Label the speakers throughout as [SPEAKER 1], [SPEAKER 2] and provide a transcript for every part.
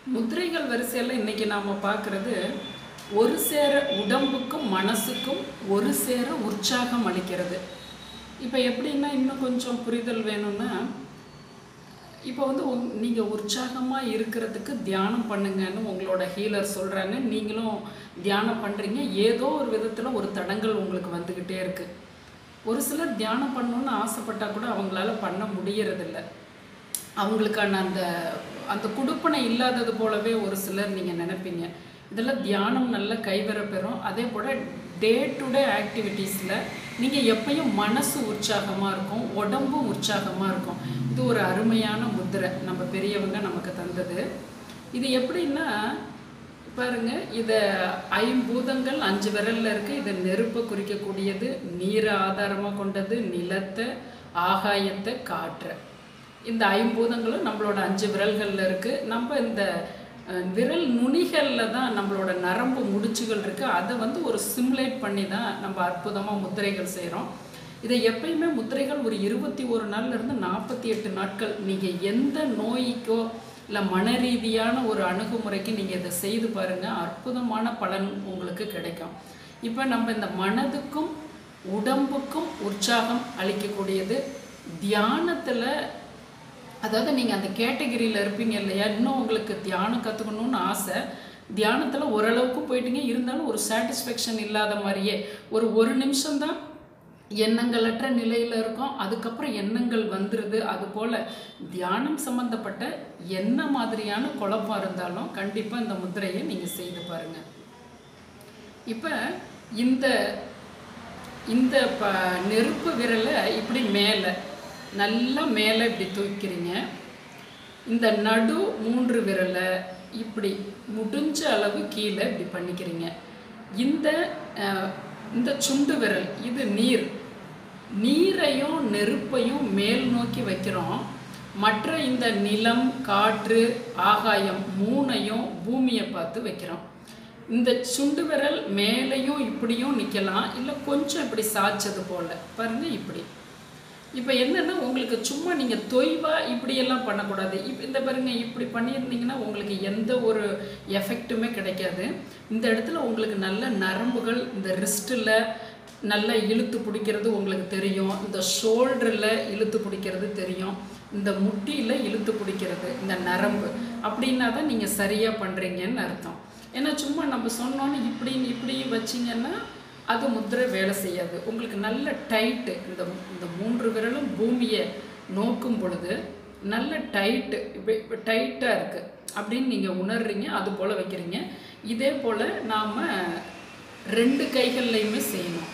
[SPEAKER 1] முத்திரைகள் வரிசையில் இன்னைக்கு நாம் பார்க்குறது ஒரு சேர உடம்புக்கும் மனசுக்கும் ஒரு சேர உற்சாகம் அளிக்கிறது இப்போ எப்படின்னா இன்னும் கொஞ்சம் புரிதல் வேணும்னா இப்போ வந்து உங் நீங்கள் உற்சாகமாக இருக்கிறதுக்கு தியானம் பண்ணுங்கன்னு உங்களோட ஹீலர் சொல்கிறாங்க நீங்களும் தியானம் பண்ணுறீங்க ஏதோ ஒரு விதத்தில் ஒரு தடங்கள் உங்களுக்கு வந்துக்கிட்டே இருக்குது ஒரு சிலர் தியானம் பண்ணணுன்னு ஆசைப்பட்டால் கூட அவங்களால பண்ண முடியறதில்ல அவங்களுக்கான அந்த அந்த குடுப்பனை இல்லாதது போலவே ஒரு சிலர் நீங்கள் நினைப்பீங்க இதெல்லாம் தியானம் நல்ல கைவர பெறும் அதே போல் டே டு டே ஆக்டிவிட்டீஸில் நீங்கள் எப்பயும் மனசு உற்சாகமாக இருக்கும் உடம்பும் உற்சாகமாக இருக்கும் இது ஒரு அருமையான முத்திரை நம்ம பெரியவங்க நமக்கு தந்தது இது எப்படின்னா பாருங்க இதை ஐம்பூதங்கள் அஞ்சு விரல்ல இருக்கு இது நெருப்பை குறிக்கக்கூடியது நீரை ஆதாரமாக கொண்டது நிலத்தை ஆகாயத்தை காற்றை இந்த ஐம்பூதங்களும் நம்மளோட அஞ்சு விரல்களில் இருக்குது நம்ம இந்த அஹ், விரல் நுனிகளில் தான் நம்மளோட நரம்பு முடிச்சுகள் இருக்குது அதை வந்து ஒரு சிமுலேட் பண்ணி தான் நம்ம அற்புதமாக முத்திரைகள் செய்கிறோம் இதை எப்பயுமே முத்திரைகள் ஒரு இருபத்தி ஒரு நாள்லேருந்து நாற்பத்தி எட்டு நாட்கள் நீங்கள் எந்த நோய்க்கோ இல்லை மன ரீதியான ஒரு அணுகுமுறைக்கு நீங்கள் இதை செய்து பாருங்கள் அற்புதமான பலன் உங்களுக்கு கிடைக்கும் இப்போ நம்ம இந்த மனதுக்கும் உடம்புக்கும் உற்சாகம் அளிக்கக்கூடியது தியானத்தில் அதாவது நீங்கள் அந்த கேட்டகரியில் இருப்பீங்க இல்லையா இன்னும் உங்களுக்கு தியானம் கற்றுக்கணும்னு ஆசை தியானத்தில் ஓரளவுக்கு போயிட்டீங்க இருந்தாலும் ஒரு சாட்டிஸ்ஃபேக்ஷன் இல்லாத மாதிரியே ஒரு ஒரு நிமிஷம்தான் எண்ணங்களற்ற நிலையில் இருக்கும் அதுக்கப்புறம் எண்ணங்கள் வந்துடுது அதுபோல் தியானம் சம்மந்தப்பட்ட என்ன மாதிரியான குழப்பம் இருந்தாலும் கண்டிப்பாக இந்த முத்திரையை நீங்கள் செய்து பாருங்கள் இப்போ இந்த இந்த ப நெருப்பு விரலை இப்படி மேலே நல்லா மேலே இப்படி தூக்கிறீங்க இந்த நடு மூன்று விரலை இப்படி முடிஞ்ச அளவு கீழே இப்படி பண்ணிக்கிறீங்க இந்த அஹ், இந்த சுண்டு விரல் இது நீர் நீரையும் நெருப்பையும் மேல் நோக்கி வைக்கிறோம் மற்ற இந்த நிலம் காற்று ஆகாயம் மூணையும் பூமியை பார்த்து வைக்கிறோம் இந்த சுண்டு விரல் மேலேயும் இப்படியும் நிற்கலாம் இல்லை கொஞ்சம் இப்படி சாய்ச்சது போல் பாருங்க இப்படி இப்போ என்னன்னா உங்களுக்கு சும்மா நீங்கள் தொய்வாக இப்படியெல்லாம் பண்ணக்கூடாது இப்போ இந்த பாருங்க இப்படி பண்ணியிருந்தீங்கன்னா உங்களுக்கு எந்த ஒரு எஃபெக்ட்டுமே கிடைக்காது இந்த இடத்துல உங்களுக்கு நல்ல நரம்புகள் இந்த ரிஸ்ட்டில் நல்லா இழுத்து பிடிக்கிறது உங்களுக்கு தெரியும் இந்த ஷோல்டரில் இழுத்து பிடிக்கிறது தெரியும் இந்த முட்டியில் இழுத்து பிடிக்கிறது இந்த நரம்பு அப்படின்னா தான் நீங்கள் சரியாக பண்ணுறீங்கன்னு அர்த்தம் ஏன்னா சும்மா நம்ம சொன்னோன்னு இப்படி இப்படி வச்சிங்கன்னா அது முத்திரை வேலை செய்யாது உங்களுக்கு நல்ல டைட்டு இந்த இந்த மூன்று விரலும் பூமியை நோக்கும் பொழுது நல்ல டைட்டு இப்போ டைட்டாக இருக்குது அப்படின்னு நீங்கள் உணர்றீங்க அது போல் வைக்கிறீங்க இதே போல் நாம் ரெண்டு கைகள்லையுமே செய்யணும்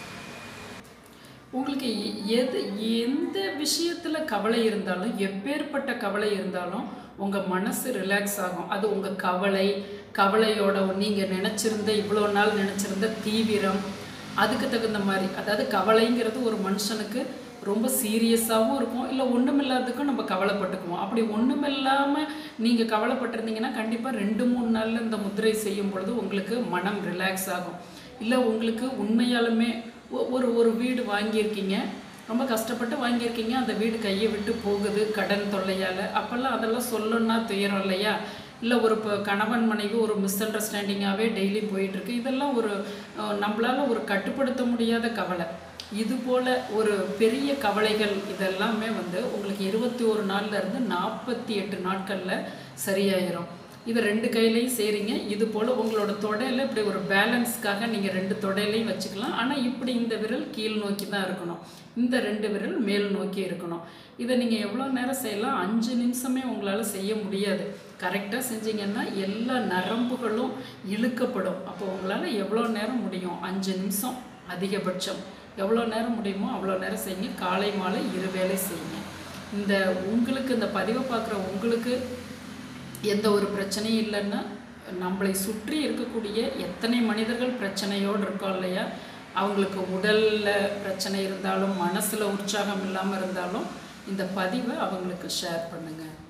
[SPEAKER 1] உங்களுக்கு எ- எது எந்த விஷயத்தில் கவலை இருந்தாலும் எப்பேற்பட்ட கவலை இருந்தாலும் உங்கள் மனசு ரிலாக்ஸ் ஆகும் அது உங்கள் கவலை கவலையோட நீங்கள் நினச்சிருந்த இவ்வளோ நாள் நினச்சிருந்த தீவிரம் அதுக்கு தகுந்த மாதிரி அதாவது கவலைங்கிறது ஒரு மனுஷனுக்கு ரொம்ப சீரியஸாகவும் இருக்கும் இல்லை ஒன்றுமில்லாததுக்கும் நம்ம கவலைப்பட்டுக்குவோம் அப்படி ஒன்றுமில்லாமல் நீங்கள் கவலைப்பட்டிருந்தீங்கன்னா கண்டிப்பாக ரெண்டு மூணு நாளில் இந்த முத்திரை செய்யும் பொழுது உங்களுக்கு மனம் ரிலாக்ஸ் ஆகும் இல்லை உங்களுக்கு உண்மையாலுமே ஒ- ஒரு ஒரு வீடு வாங்கியிருக்கீங்க ரொம்ப கஷ்டப்பட்டு வாங்கியிருக்கீங்க அந்த வீடு கையை விட்டு போகுது கடன் தொல்லையால் அப்போல்லாம் அதெல்லாம் சொல்லணும்னா துயரம் இல்லையா இல்லை ஒரு இப்போ கணவன் மனைவி ஒரு மிஸ் அண்டர்ஸ்டாண்டிங்காகவே டெய்லி போயிட்டுருக்கு இதெல்லாம் ஒரு அஹ், நம்மளால ஒரு கட்டுப்படுத்த முடியாத கவலை இது போல ஒரு பெரிய கவலைகள் இதெல்லாமே வந்து உங்களுக்கு இருபத்தி ஒரு நாள்ல இருந்து நாற்பத்தி எட்டு நாட்களில் சரியாயிரும் இது ரெண்டு கையிலையும் செய்கிறீங்க இது போல் உங்களோட தொடையில இப்படி ஒரு பேலன்ஸ்க்காக நீங்கள் ரெண்டு தொடையிலையும் வச்சுக்கலாம் ஆனால் இப்படி இந்த விரல் கீழ் நோக்கி தான் இருக்கணும் இந்த ரெண்டு விரல் மேல் நோக்கி இருக்கணும் இதை நீங்கள் எவ்வளோ நேரம் செய்யலாம் அஞ்சு நிமிஷமே உங்களால் செய்ய முடியாது கரெக்டாக செஞ்சீங்கன்னா எல்லா நரம்புகளும் இழுக்கப்படும் அப்போ உங்களால் எவ்வளோ நேரம் முடியும் அஞ்சு நிமிஷம் அதிகபட்சம் எவ்வளோ நேரம் முடியுமோ அவ்வளோ நேரம் செய்யுங்க காலை மாலை இரு வேளை செய்யுங்க இந்த உங்களுக்கு இந்த பதிவை பார்க்குற உங்களுக்கு எந்த ஒரு பிரச்சனையும் இல்லைன்னா நம்மளை சுற்றி இருக்கக்கூடிய எத்தனை மனிதர்கள் பிரச்சனையோடு இருக்கோம் இல்லையா அவங்களுக்கு உடலில் பிரச்சனை இருந்தாலும் மனசில் உற்சாகம் இல்லாமல் இருந்தாலும் இந்த பதிவை அவங்களுக்கு ஷேர் பண்ணுங்கள்